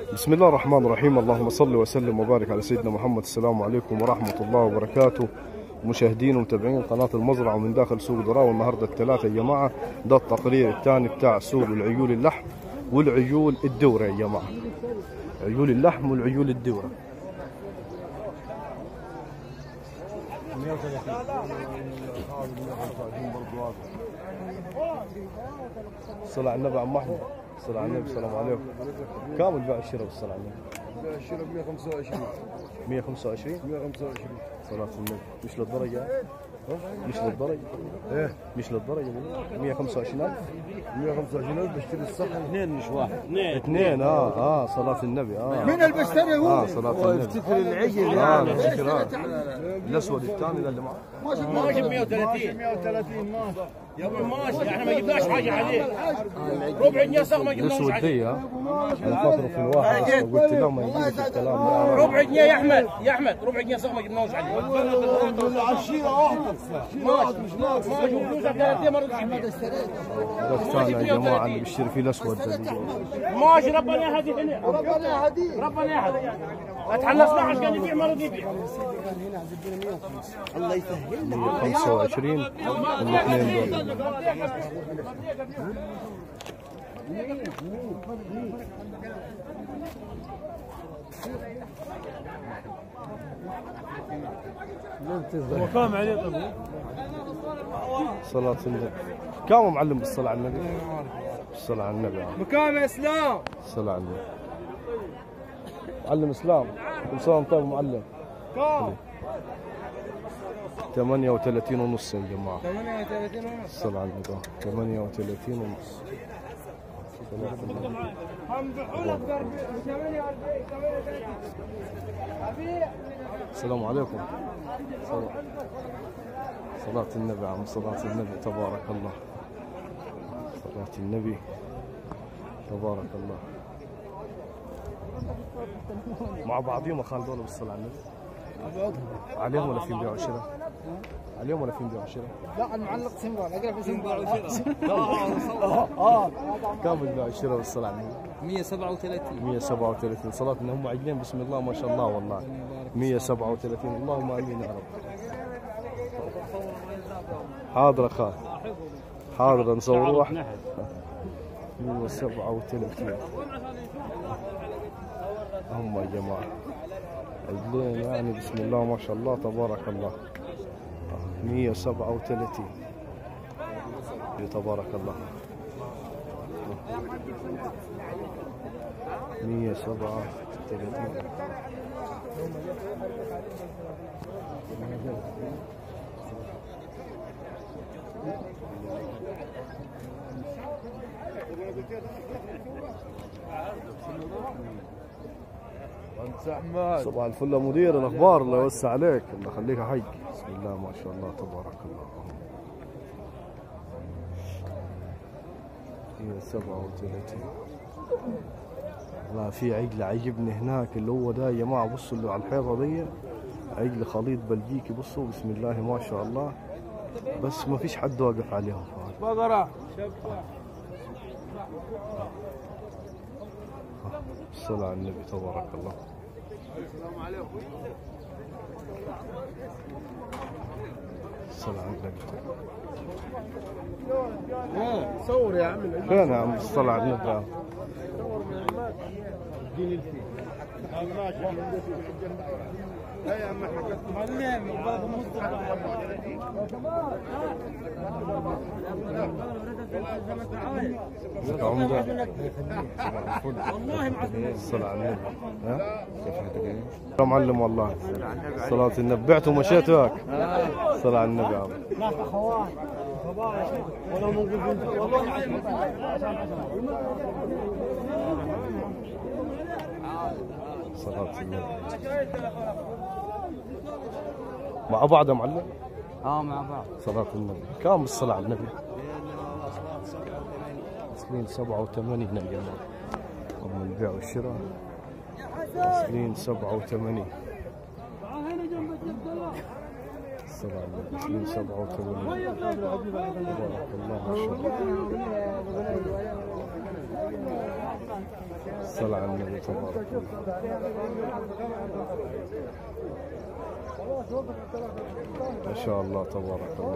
بسم الله الرحمن الرحيم اللهم صل وسلم وبارك على سيدنا محمد السلام عليكم ورحمة الله وبركاته مشاهدين ومتابعين قناة المزرعة ومن داخل سوق دراوة النهاردة الثلاثة يا جماعة ده التقرير الثاني بتاع سوق العيول اللحم والعيول الدورة يا جماعة عيول اللحم والعيول الدورة صلى على النبي عم احمد صلى على النبي السلام عليكم كم البيع الشراء والصلاة على النبي الشرب 125 125 125 صلاة النبي مش للدرجة ها؟ مش للدرجة ايه مش للدرجة 125000 125000 بشتري الصحن اثنين مش واحد اثنين اثنين اه اه صلاة النبي اه مين اللي بيشتري هو؟ اه صلاة النبي افتكر العجل اه يعني بفتكر اه الاسود الثاني ده اللي معه ماشي ب 130 130 ماشي يا ابو ماشي احنا ما جبناش حاجه عليه ربع جنيه صغ ما جبناش الاسود عليه دي ها انا فاكره في الواحد أصلاً. قلت له ما يجيش الكلام ده ربع جنيه يا احمد يا احمد ربع جنيه صغ ما جبناش عليه العشيره واحده ماشي مش ناقص ماشي وفلوسها 30 ما ردش فيها ده الثاني يا جماعة اللي بيشتري فيه الاسود ده بيقول. ماشي ربنا يهدي هنا ربنا يهديك ربنا يهدي اتحلصنا عشان يبيع ما رضي يبيع الله يسهل 125 الاثنين دول وكم عليه طب صلاة النبي كم معلم بالصلاة على النبي الصلاة على النبي آه. بكام يا اسلام الصلاة على النبي معلم اسلام كل سنة وأنت طيب معلم كم 38 ونص يا جماعة 38 ونص الصلاة على النبي 38 ونص صلاة النبي السلام عليكم صلاة- صلاة النبي عم صلاة النبي تبارك الله صلاة النبي تبارك الله مع بعضهم خال دول بالصلاة على النبي عليهم ولا في بيع وشراء؟ عليهم ولا في بيع وشراء؟ لا المعلق سنبال اقرا في سنبال كم البيع والشراء بالصلاة على النبي؟ 137 137 صلاة ان هم عجلين بسم الله ما شاء الله والله 137 اللهم امين يا رب حاضر اخاه حاضر نصوروه 137 هم يا جماعة عجلين يعني بسم الله ما شاء الله تبارك الله 137 يا تبارك الله 137 صباح الفل يا مدير الاخبار الله يوسع عليك الله يخليك حي بسم الله ما شاء الله تبارك الله 137 لا في عجل عجبني هناك اللي هو ده يا جماعه بصوا اللي على الحيطه دي عجل خليط بلجيكي بصوا بسم الله ما شاء الله بس ما فيش حد واقف عليهم بقرة الصلاة على النبي تبارك الله الصلاة على النبي صور يا عم فين يا عم الصلاة على النبي يا عم؟ ازيك يا عمدة والله الصلاة على النبي ها؟ يا معلم والله صلاة النبي بعت ومشيت هاك صلاة على النبي يا عم صلاة النبي مع بعض يا معلم اه مع بعض صلاة النبي كم بالصلاة على النبي سنين سبعة وثمانين يا جماعة أم البيع والشراء سنين سبعة وثمانين الصلاة على النبي سنين سبعة وثمانين تبارك الله ما شاء الله الصلاة على النبي تبارك الله ما شاء الله تبارك الله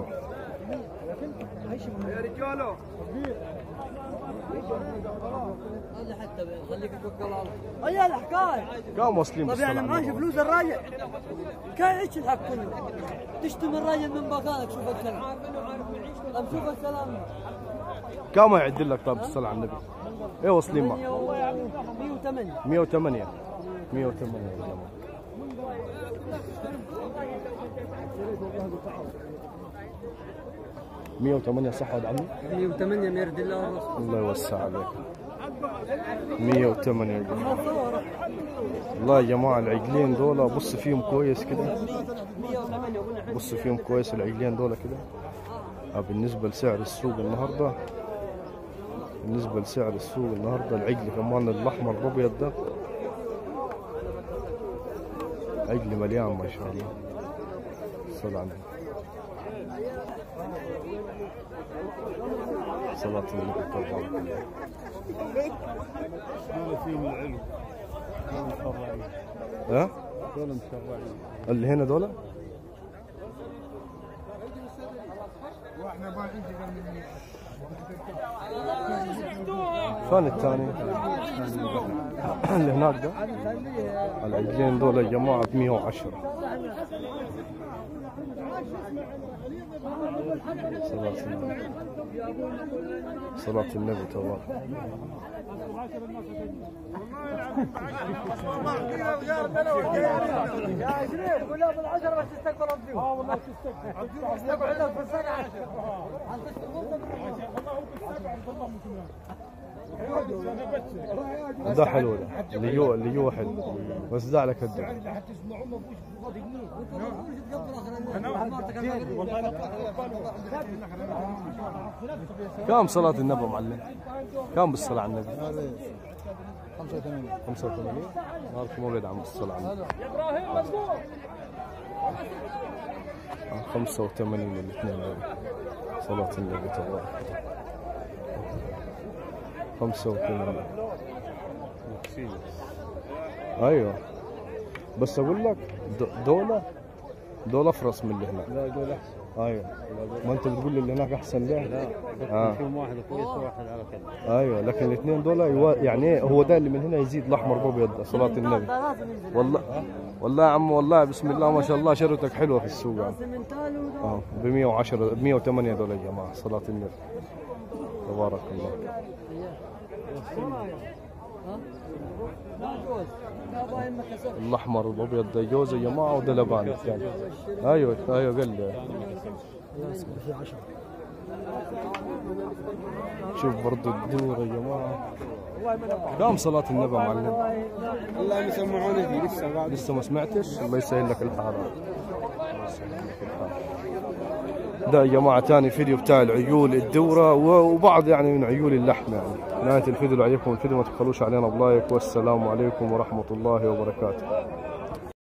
هذا حتى خليك تفك الله يا الحكايه كم واصلين طب يعني بالصلاة على معاش النبي فلوس الراجل كان ايش الحق كله تشتم الراجل من مكانك شوف الكلام طب شوف الكلام كم يعد لك طب بالصلاة على النبي ايه واصلين معك 108 108 108 يا جماعة مية وثمانية صح ولد عمي؟ 108 ميرد الله والرسول الله يوسع عليك مية وثمانية يا جماعة والله يا جماعة العجلين دول بص فيهم كويس كده 108 قلنا بص فيهم كويس العجلين دول كده آه، بالنسبة لسعر السوق النهاردة بالنسبة لسعر السوق النهاردة العجل كمان الأحمر الأبيض ده عجل مليان ما شاء الله صلاة على النبي صلاة النبي طبعا ها؟ اللي هنا دول؟ فين الثاني؟ اللي هناك ده؟ العجلين دول يا جماعة ب 110 صلاة النبي صلاة النبي تبارك يا شريف قول لهم العشرة بس تستقبل الضيوف اه والله تستقبل تستقبل لك في السنة عشرة ده حلو ده اللي جوا اللي جوا حلو بس ده على كده كم صلاة النبي معلم؟ كم بالصلاة على النبي؟ 85 85 مالكم ابيض عم بالصلاة على النبي آه، 85 الاثنين دول صلاة النبي تبارك 85 ايوه بس اقول لك د- دولة دولة افرس من اللي هناك لا دولة ايوه ما انت بتقول لي اللي هناك احسن ليه؟ لا آه. فيهم واحد كويس وواحد على كذا ايوه لكن الاثنين دول يوا... يعني إيه، هو ده اللي من هنا يزيد الاحمر بابيض ده صلاة النبي لازم ينزل والله والله يا عم والله بسم الله ما شاء الله شرتك حلوه في السوق يعني. لازم ينتهي اه ب 110 ب 108 دول يا جماعه صلاة النبي تبارك الله لا جوز لا باين ما كسر الاحمر والابيض ده جوز يا جماعه وده لبان الثاني ايوه ايوه قال لي شوف برضو الدور يا جماعه كم صلاة النبي يا معلم؟ والله يسمعوني فيه لسه بعد لسه ما سمعتش الله يسهل لك الحال الله يسهل لك الحال. ده يا جماعة تاني فيديو بتاع العيول الدورة و- وبعض يعني من عيول اللحم يعني نهاية الفيديو اللي عجبكم الفيديو ما تبخلوش علينا بلايك والسلام عليكم ورحمة الله وبركاته